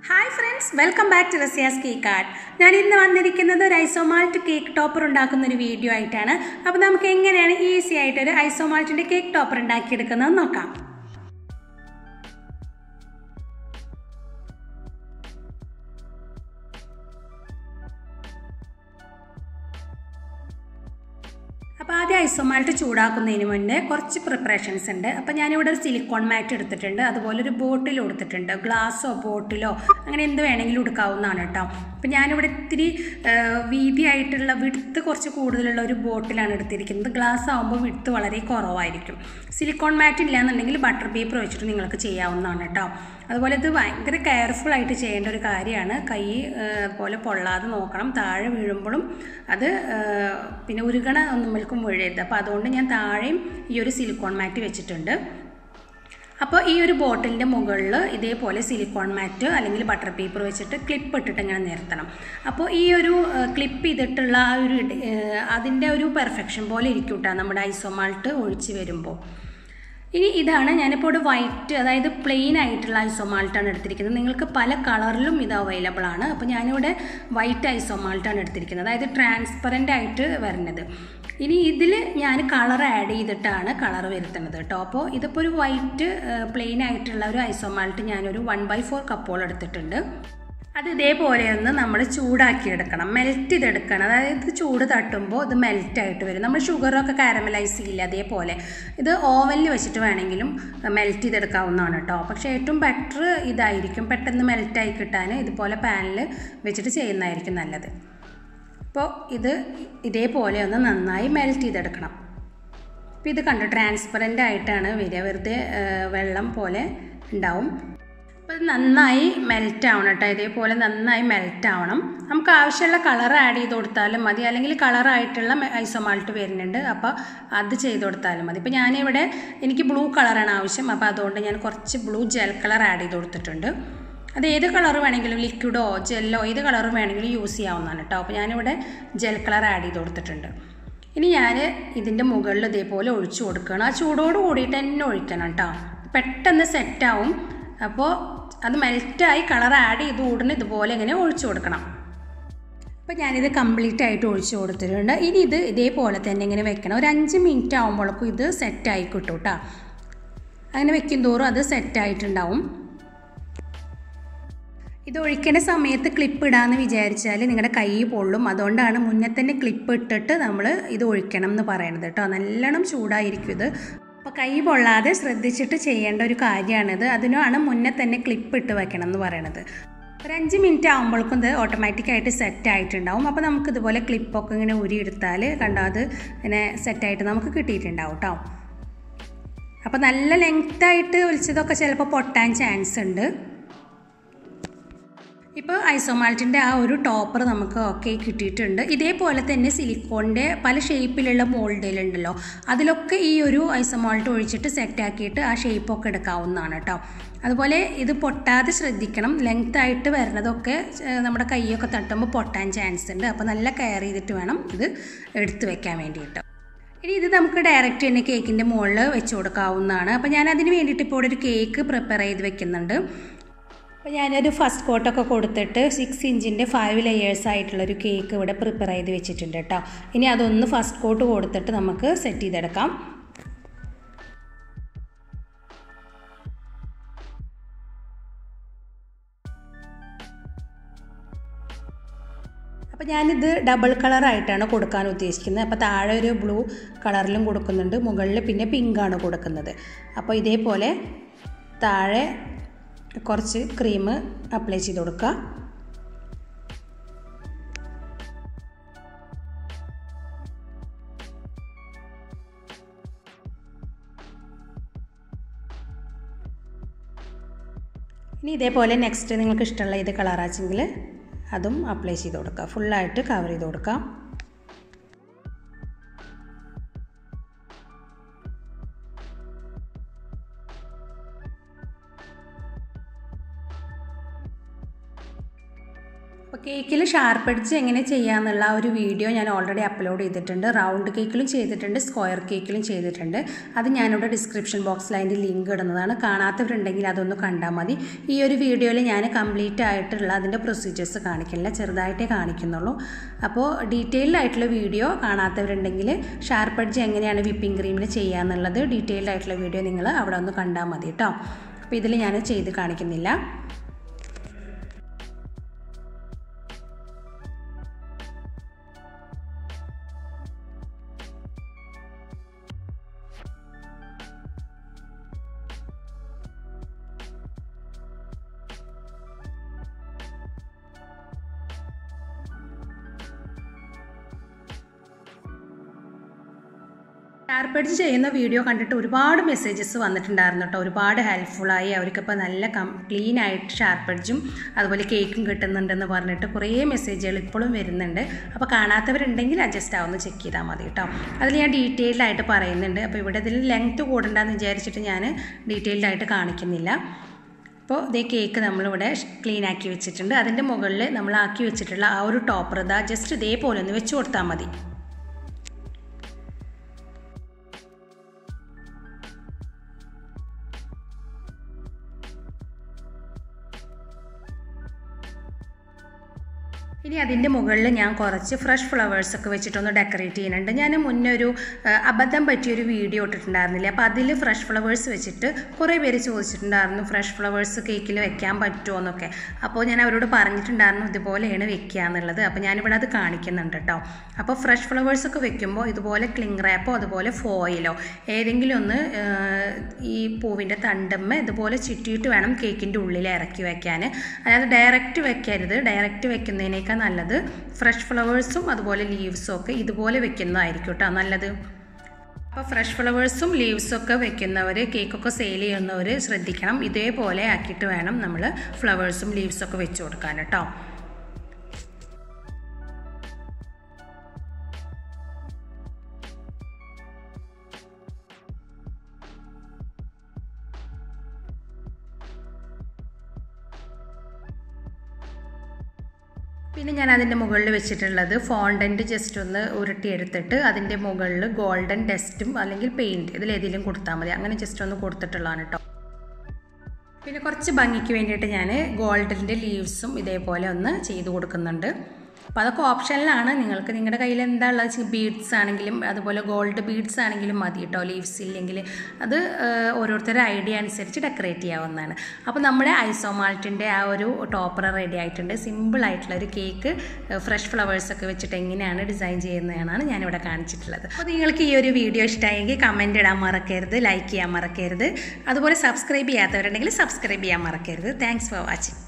hi friends welcome back to Rasiya's cake art ഞാൻ ഇന്ന് വന്നിരിക്കുന്നത് ഒരു ഐസോമാൾട്ട് കേക്ക് ടോപ്പർ ഉണ്ടാക്കുന്ന ഒരു വീഡിയോ ആയിട്ടാണ് അപ്പോൾ നമുക്ക് എങ്ങനെയാണ് ഈസി ആയിട്ട് ഒരു ഐസോമാൾട്ടിൻ്റെ കേക്ക് ടോപ്പർ ഉണ്ടാക്കിയെടുക്കുന്നത് നോക്കാം അപ്പോൾ ആദ്യം ഐസോമാൾട്ട് ചൂടാക്കുന്നതിന് മുന്നേ കുറച്ച് പ്രിപ്പറേഷൻസ് ഉണ്ട് അപ്പോൾ ഞാനിവിടെ ഒരു സിലിക്കോൺ മാറ്റ് എടുത്തിട്ടുണ്ട് അതുപോലെ ഒരു ബോട്ടിൽ കൊടുത്തിട്ടുണ്ട് ഗ്ലാസ്സോ ബോട്ടിലോ അങ്ങനെ എന്ത് വേണമെങ്കിലും എടുക്കാവുന്നതാണ് കേട്ടോ അപ്പോൾ ഞാനിവിടെ ഇത്തിരി വീതിയായിട്ടുള്ള വിടുത്ത് കുറച്ച് കൂടുതലുള്ള ഒരു ബോട്ടിലാണ് എടുത്തിരിക്കുന്നത് ഗ്ലാസ് ആകുമ്പോൾ വിടുത്ത് വളരെ കുറവായിരിക്കും സിലിക്കോൺ മാറ്റ് ഇല്ലാന്നുണ്ടെങ്കിൽ ബട്ടർ പേപ്പർ വെച്ചിട്ട് നിങ്ങൾക്ക് ചെയ്യാവുന്നതാണ് കേട്ടോ അതുപോലെ ഇത് ഭയങ്കര കെയർഫുൾ ആയിട്ട് ചെയ്യേണ്ട ഒരു കാര്യമാണ് കൈ അതുപോലെ പൊള്ളാതെ നോക്കണം താഴെ വീഴുമ്പോഴും അത് പിന്നെ ഉരുകണ ഒന്നുമൽക്കും വീഴരുത് അപ്പോൾ അതുകൊണ്ട് ഞാൻ താഴെയും ഈ ഒരു സിലിക്കോൺ മാറ്റ് വെച്ചിട്ടുണ്ട് അപ്പോൾ ഈ ഒരു ബോട്ടിലിൻ്റെ മുകളിൽ ഇതേപോലെ സിലിക്കോൺ മാറ്റ് അല്ലെങ്കിൽ ബട്ടർ പേപ്പർ വെച്ചിട്ട് ക്ലിപ്പ് ഇട്ടിട്ട് ഇങ്ങനെ നിർത്തണം അപ്പോൾ ഈ ഒരു ക്ലിപ്പ് ചെയ്തിട്ടുള്ള ആ ഒരു അതിൻ്റെ ഒരു പെർഫെക്ഷൻ പോലെ ഇരിക്കും കേട്ടോ നമ്മുടെ ഐസോമാൾട്ട് ഒഴിച്ച് വരുമ്പോൾ ഇനി ഇതാണ് ഞാനിപ്പോൾ ഇവിടെ വൈറ്റ് അതായത് പ്ലെയിൻ ആയിട്ടുള്ള ഐസോമാൾട്ടാണ് എടുത്തിരിക്കുന്നത് നിങ്ങൾക്ക് പല കളറിലും ഇത് അവൈലബിൾ ആണ് അപ്പോൾ ഞാനിവിടെ വൈറ്റ് ഐസോമാൾട്ടാണ് എടുത്തിരിക്കുന്നത് അതായത് ട്രാൻസ്പെറൻ്റ് ആയിട്ട് വരുന്നത് ഇനി ഇതിൽ ഞാൻ കളർ ആഡ് ചെയ്തിട്ടാണ് കളർ വരുത്തുന്നത് കേട്ടോ അപ്പോൾ ഇതിപ്പോൾ ഒരു വൈറ്റ് പ്ലെയിൻ ആയിട്ടുള്ള ഒരു ഐസോമാൾട്ട് ഞാനൊരു വൺ ബൈ ഫോർ കപ്പോൾ എടുത്തിട്ടുണ്ട് അത് ഇതേപോലെ ഒന്ന് നമ്മൾ ചൂടാക്കി എടുക്കണം മെൽറ്റ് ചെയ്തെടുക്കണം അതായത് ചൂട് തട്ടുമ്പോൾ ഇത് മെൽറ്റ് ആയിട്ട് വരും നമ്മൾ ഷുഗറൊക്കെ കാരമലൈസ് ചെയ്യില്ല അതേപോലെ ഇത് ഓവനിൽ വെച്ചിട്ട് വേണമെങ്കിലും മെൽറ്റ് ചെയ്തെടുക്കാവുന്നതാണ് കേട്ടോ പക്ഷേ ഏറ്റവും ബെറ്റർ ഇതായിരിക്കും പെട്ടെന്ന് മെൽറ്റായി കിട്ടാൻ ഇതുപോലെ പാനിൽ വെച്ചിട്ട് ചെയ്യുന്നതായിരിക്കും നല്ലത് അപ്പോൾ ഇത് ഇതേപോലെ ഒന്ന് നന്നായി മെൽറ്റ് ചെയ്തെടുക്കണം അപ്പോൾ ഇത് കണ്ടു ട്രാൻസ്പെറൻ്റ് ആയിട്ടാണ് വരിക വെറുതെ വെള്ളം പോലെ ഉണ്ടാവും അപ്പോൾ ഇത് നന്നായി മെൽറ്റ് ആവണം കേട്ടോ ഇതേപോലെ നന്നായി മെൽറ്റ് ആവണം നമുക്ക് ആവശ്യമുള്ള കളർ ആഡ് ചെയ്ത് കൊടുത്താലും മതി അല്ലെങ്കിൽ കളറായിട്ടുള്ള ഐസോമാൾട്ട് വരുന്നുണ്ട് അപ്പോൾ അത് ചെയ്ത് കൊടുത്താലും മതി ഇപ്പോൾ ഞാനിവിടെ എനിക്ക് ബ്ലൂ കളറാണ് ആവശ്യം അപ്പോൾ അതുകൊണ്ട് ഞാൻ കുറച്ച് ബ്ലൂ ജെൽ കളർ ആഡ് ചെയ്ത് കൊടുത്തിട്ടുണ്ട് അത് ഏത് കളർ വേണമെങ്കിലും ലിക്വിഡോ ജെല്ലോ ഏത് കളറും വേണമെങ്കിലും യൂസ് ചെയ്യാവുന്നതാണ് കേട്ടോ അപ്പോൾ ഞാനിവിടെ ജെൽ കളർ ആഡ് ചെയ്ത് കൊടുത്തിട്ടുണ്ട് ഇനി ഞാൻ ഇതിൻ്റെ മുകളിൽ ഇതേപോലെ ഒഴിച്ചു കൊടുക്കണം ആ ചൂടോട് കൂടിയിട്ട് തന്നെ ഒഴിക്കണം കേട്ടോ പെട്ടെന്ന് സെറ്റാവും അപ്പോൾ അത് മെൽറ്റായി കളർ ആഡ് ചെയ്ത് ഉടനെ ഇതുപോലെ ഇങ്ങനെ ഒഴിച്ചു കൊടുക്കണം അപ്പോൾ ഞാനിത് കംപ്ലീറ്റ് ആയിട്ട് ഒഴിച്ചു കൊടുത്തിട്ടുണ്ട് ഇനി ഇത് ഇതേപോലെ തന്നെ ഇങ്ങനെ വെക്കണം ഒരു അഞ്ച് മിനിറ്റ് ആകുമ്പോഴേക്കും ഇത് സെറ്റായി കിട്ടും കേട്ടോ അങ്ങനെ വെക്കും തോറും അത് സെറ്റായിട്ടുണ്ടാവും ഇത് ഒഴിക്കേണ്ട സമയത്ത് ക്ലിപ്പ് ഇടാന്ന് വിചാരിച്ചാൽ നിങ്ങളുടെ കൈ പൊള്ളും അതുകൊണ്ടാണ് മുന്നേ തന്നെ ക്ലിപ്പ് ഇട്ടിട്ട് നമ്മൾ ഇത് ഒഴിക്കണം എന്ന് പറയുന്നത് കേട്ടോ നല്ലോണം ചൂടായിരിക്കും ഇത് അപ്പോൾ കൈ പൊള്ളാതെ ശ്രദ്ധിച്ചിട്ട് ചെയ്യേണ്ട ഒരു കാര്യമാണിത് അതിനാണ് മുന്നേ തന്നെ ക്ലിപ്പ് ഇട്ട് വെക്കണം എന്ന് പറയണത് ഒരു അഞ്ച് മിനിറ്റ് ആകുമ്പോഴേക്കും ഇത് ഓട്ടോമാറ്റിക്കായിട്ട് സെറ്റ് ആയിട്ടുണ്ടാവും അപ്പോൾ നമുക്ക് ഇതുപോലെ ക്ലിപ്പൊക്കെ ഇങ്ങനെ ഉരിയെടുത്താൽ കണ്ടോ അത് ഇങ്ങനെ സെറ്റായിട്ട് നമുക്ക് കിട്ടിയിട്ടുണ്ടാവും കേട്ടോ അപ്പോൾ നല്ല ലെങ്ത്തായിട്ട് ഒലിച്ചതൊക്കെ ചിലപ്പോൾ പൊട്ടാൻ ചാൻസ് ഉണ്ട് ഇപ്പോൾ ഐസോമാൾട്ടിൻ്റെ ആ ഒരു ടോപ്പർ നമുക്ക് ഓക്കെ കിട്ടിയിട്ടുണ്ട് ഇതേപോലെ തന്നെ സിലിക്കോണിൻ്റെ പല ഷേപ്പിലുള്ള മോൾഡിലുണ്ടല്ലോ അതിലൊക്കെ ഈ ഒരു ഐസോമാൾട്ട് ഒഴിച്ചിട്ട് സെറ്റാക്കിയിട്ട് ആ ഷേപ്പൊക്കെ എടുക്കാവുന്നതാണ് കേട്ടോ അതുപോലെ ഇത് പൊട്ടാതെ ശ്രദ്ധിക്കണം ലെങ്ത് ആയിട്ട് വരുന്നതൊക്കെ നമ്മുടെ കൈയൊക്കെ തട്ടുമ്പോൾ പൊട്ടാൻ ചാൻസ് ഉണ്ട് അപ്പോൾ നല്ല കെയർ ചെയ്തിട്ട് വേണം ഇത് എടുത്ത് വെക്കാൻ വേണ്ടിയിട്ട് ഇനി ഇത് നമുക്ക് ഡയറക്റ്റ് തന്നെ കേക്കിൻ്റെ മുകളിൽ വെച്ച് കൊടുക്കാവുന്നതാണ് അപ്പോൾ ഞാൻ അതിന് വേണ്ടിയിട്ട് ഇപ്പോൾ ഇവിടെ ഒരു കേക്ക് പ്രിപ്പയർ ചെയ്ത് വെക്കുന്നുണ്ട് അപ്പോൾ ഞാനൊരു ഫസ്റ്റ് കോട്ടൊക്കെ കൊടുത്തിട്ട് സിക്സ് ഇഞ്ചിൻ്റെ ഫൈവ് ലെയേഴ്സ് ആയിട്ടുള്ളൊരു കേക്ക് ഇവിടെ പ്രിപ്പയർ ചെയ്ത് വെച്ചിട്ടുണ്ട് കേട്ടോ ഇനി അതൊന്ന് ഫസ്റ്റ് കോട്ട് കൊടുത്തിട്ട് നമുക്ക് സെറ്റ് ചെയ്തെടുക്കാം അപ്പോൾ ഞാനിത് ഡബിൾ കളറായിട്ടാണ് കൊടുക്കാൻ ഉദ്ദേശിക്കുന്നത് അപ്പോൾ താഴെ ഒരു ബ്ലൂ കളറിലും കൊടുക്കുന്നുണ്ട് മുകളിൽ പിന്നെ പിങ്കാണ് കൊടുക്കുന്നത് അപ്പോൾ ഇതേപോലെ താഴെ കുറച്ച് ക്രീം അപ്ലൈ ചെയ്ത് കൊടുക്കുക ഇനി ഇതേപോലെ നെക്സ്റ്റ് നിങ്ങൾക്ക് ഇഷ്ടമുള്ള ഇത് കളറാച്ചെങ്കിൽ അതും അപ്ലൈ ചെയ്ത് കൊടുക്കുക ഫുള്ളായിട്ട് കവർ ചെയ്ത് കൊടുക്കാം അപ്പോൾ കേക്കിൽ ഷാർപ്പ് എഡ്ജ് എങ്ങനെ ചെയ്യാമെന്നുള്ള ഒരു വീഡിയോ ഞാൻ ഓൾറെഡി അപ്ലോഡ് ചെയ്തിട്ടുണ്ട് റൗണ്ട് കേക്കിലും ചെയ്തിട്ടുണ്ട് സ്ക്വയർ കേക്കിലും ചെയ്തിട്ടുണ്ട് അത് ഞാനിവിടെ ഡിസ്ക്രിപ്ഷൻ ബോക്സിൽ അതിൻ്റെ ലിങ്ക് ഇടുന്നതാണ് കാണാത്തവരുണ്ടെങ്കിൽ അതൊന്ന് കണ്ടാൽ മതി ഈ ഒരു വീഡിയോയിൽ ഞാൻ കംപ്ലീറ്റ് ആയിട്ടുള്ള അതിൻ്റെ പ്രൊസീജിയേഴ്സ് കാണിക്കില്ല ചെറുതായിട്ടേ കാണിക്കുന്നുള്ളൂ അപ്പോൾ ഡീറ്റെയിൽഡ് ആയിട്ടുള്ള വീഡിയോ കാണാത്തവരുണ്ടെങ്കിൽ ഷാർപ്പ് എഡ്ജ് എങ്ങനെയാണ് വിപ്പിംഗ് ക്രീമിൽ ചെയ്യാന്നുള്ളത് ഡീറ്റെയിൽഡ് ആയിട്ടുള്ള വീഡിയോ നിങ്ങൾ അവിടെ ഒന്ന് കണ്ടാൽ മതി കേട്ടോ അപ്പോൾ ഇതിൽ ഞാൻ ചെയ്ത് കാണിക്കുന്നില്ല ഷാർപ്പടിച്ച് ചെയ്യുന്ന വീഡിയോ കണ്ടിട്ട് ഒരുപാട് മെസ്സേജസ് വന്നിട്ടുണ്ടായിരുന്നു കേട്ടോ ഒരുപാട് ഹെൽപ്ഫുള്ളായി അവർക്കിപ്പോൾ നല്ല കം ക്ലീൻ ആയിട്ട് ഷാർപ്പടിച്ചും അതുപോലെ കേക്കും കിട്ടുന്നുണ്ടെന്ന് പറഞ്ഞിട്ട് കുറേ മെസ്സേജുകൾ ഇപ്പോഴും വരുന്നുണ്ട് അപ്പോൾ കാണാത്തവരുണ്ടെങ്കിൽ അഡ്ജസ്റ്റ് ആവുന്ന ചെക്ക് ചെയ്താൽ മതി കേട്ടോ അതിൽ ഞാൻ ഡീറ്റെയിൽഡ് ആയിട്ട് പറയുന്നുണ്ട് അപ്പോൾ ഇവിടെ ഇതിൽ ലെങ്ത്ത് കൂടണ്ടെന്ന് വിചാരിച്ചിട്ട് ഞാൻ ഡീറ്റെയിൽഡ് ആയിട്ട് കാണിക്കുന്നില്ല അപ്പോൾ ഇതേ കേക്ക് നമ്മളിവിടെ ക്ലീൻ ആക്കി വെച്ചിട്ടുണ്ട് അതിൻ്റെ മുകളിൽ നമ്മൾ ആക്കി വെച്ചിട്ടുള്ള ആ ഒരു ടോപ്പർ ഇതാ ജസ്റ്റ് ഇതേപോലെ ഒന്ന് വെച്ച് കൊടുത്താൽ മതി ഇനി അതിൻ്റെ മുകളിൽ ഞാൻ കുറച്ച് ഫ്രഷ് ഫ്ലവേഴ്സ് ഒക്കെ വെച്ചിട്ടൊന്ന് ഡെക്കറേറ്റ് ചെയ്യുന്നുണ്ട് ഞാൻ മുന്നേ ഒരു അബദ്ധം പറ്റിയൊരു വീഡിയോ ഇട്ടിട്ടുണ്ടായിരുന്നില്ലേ അപ്പോൾ അതിൽ ഫ്രഷ് ഫ്ലവേഴ്സ് വെച്ചിട്ട് കുറേ പേര് ചോദിച്ചിട്ടുണ്ടായിരുന്നു ഫ്രഷ് ഫ്ലവേഴ്സ് കേക്കിൽ വെക്കാൻ പറ്റുമോ എന്നൊക്കെ അപ്പോൾ ഞാൻ അവരോട് പറഞ്ഞിട്ടുണ്ടായിരുന്നു ഇതുപോലെയാണ് വെക്കുക എന്നുള്ളത് അപ്പോൾ ഞാനിവിടെ അത് കാണിക്കുന്നുണ്ട് കേട്ടോ അപ്പോൾ ഫ്രഷ് ഫ്ലവേഴ്സ് ഒക്കെ വെക്കുമ്പോൾ ഇതുപോലെ ക്ലിങ് റാപ്പോ അതുപോലെ ഫോയിലോ ഏതെങ്കിലും ഒന്ന് ഈ പൂവിൻ്റെ തണ്ടമ്മ ഇതുപോലെ ചുറ്റിയിട്ട് വേണം കേക്കിൻ്റെ ഉള്ളിൽ ഇറക്കി വെക്കാൻ അതായത് ഡയറക്റ്റ് വെക്കരുത് ഡയറക്റ്റ് വെക്കുന്നതിനേക്കാൾ നല്ലത് ഫ്രഷ് ഫ്ലവേഴ്സും അതുപോലെ ലീവ്സും ഒക്കെ ഇതുപോലെ വെക്കുന്നതായിരിക്കും കേട്ടോ നല്ലത് അപ്പോൾ ഫ്രഷ് ഫ്ലവേഴ്സും ലീവ്സും ഒക്കെ വെക്കുന്നവർ കേക്കൊക്കെ സെയിൽ ചെയ്യുന്നവർ ശ്രദ്ധിക്കണം ഇതേപോലെ ആക്കിയിട്ട് വേണം നമ്മൾ ഫ്ലവേഴ്സും ലീവ്സും ഒക്കെ വെച്ച് കൊടുക്കാൻ കേട്ടോ പിന്നെ ഞാൻ അതിൻ്റെ മുകളിൽ വെച്ചിട്ടുള്ളത് ഫോണ്ടൻറ്റ് ജസ്റ്റ് ഒന്ന് ഉരുട്ടിയെടുത്തിട്ട് അതിൻ്റെ മുകളിൽ ഗോൾഡൻ ഡസ്റ്റും അല്ലെങ്കിൽ പെയിൻറ്റ് ഇതിലേതെങ്കിലും കൊടുത്താൽ മതി അങ്ങനെ ജസ്റ്റ് ഒന്ന് കൊടുത്തിട്ടുള്ളതാണ് കേട്ടോ പിന്നെ കുറച്ച് ഭംഗിക്ക് വേണ്ടിയിട്ട് ഞാൻ ഗോൾഡിൻ്റെ ലീവ്സും ഇതേപോലെ ഒന്ന് ചെയ്ത് കൊടുക്കുന്നുണ്ട് അപ്പോൾ അതൊക്കെ ഓപ്ഷനിലാണ് നിങ്ങൾക്ക് നിങ്ങളുടെ കയ്യിൽ എന്താ ഉള്ളത് ബീഡ്സ് ആണെങ്കിലും അതുപോലെ ഗോൾഡ് ബീഡ്സ് ആണെങ്കിലും മതി കേട്ടോ ലീവ്സ് ഇല്ലെങ്കിൽ അത് ഓരോരുത്തരുടെ ഐഡിയ അനുസരിച്ച് ഡെക്കറേറ്റ് ചെയ്യാവുന്നതാണ് അപ്പോൾ നമ്മുടെ ഐസോമാൾട്ടിൻ്റെ ആ ഒരു ടോപ്പർ റെഡി ആയിട്ടുണ്ട് സിമ്പിൾ ആയിട്ടുള്ള ഒരു കേക്ക് ഫ്രഷ് ഫ്ലവേഴ്സ് ഒക്കെ വെച്ചിട്ട് എങ്ങനെയാണ് ഡിസൈൻ ചെയ്യുന്നതാണ് ഞാനിവിടെ കാണിച്ചിട്ടുള്ളത് അപ്പോൾ നിങ്ങൾക്ക് ഈ ഒരു വീഡിയോ ഇഷ്ടമായെങ്കിൽ കമൻറ്റ് ഇടാൻ മറക്കരുത് ലൈക്ക് ചെയ്യാൻ മറക്കരുത് അതുപോലെ സബ്സ്ക്രൈബ് ചെയ്യാത്തവരുണ്ടെങ്കിൽ സബ്സ്ക്രൈബ് ചെയ്യാൻ മറക്കരുത് താങ്ക്സ് ഫോർ വാച്ചിങ്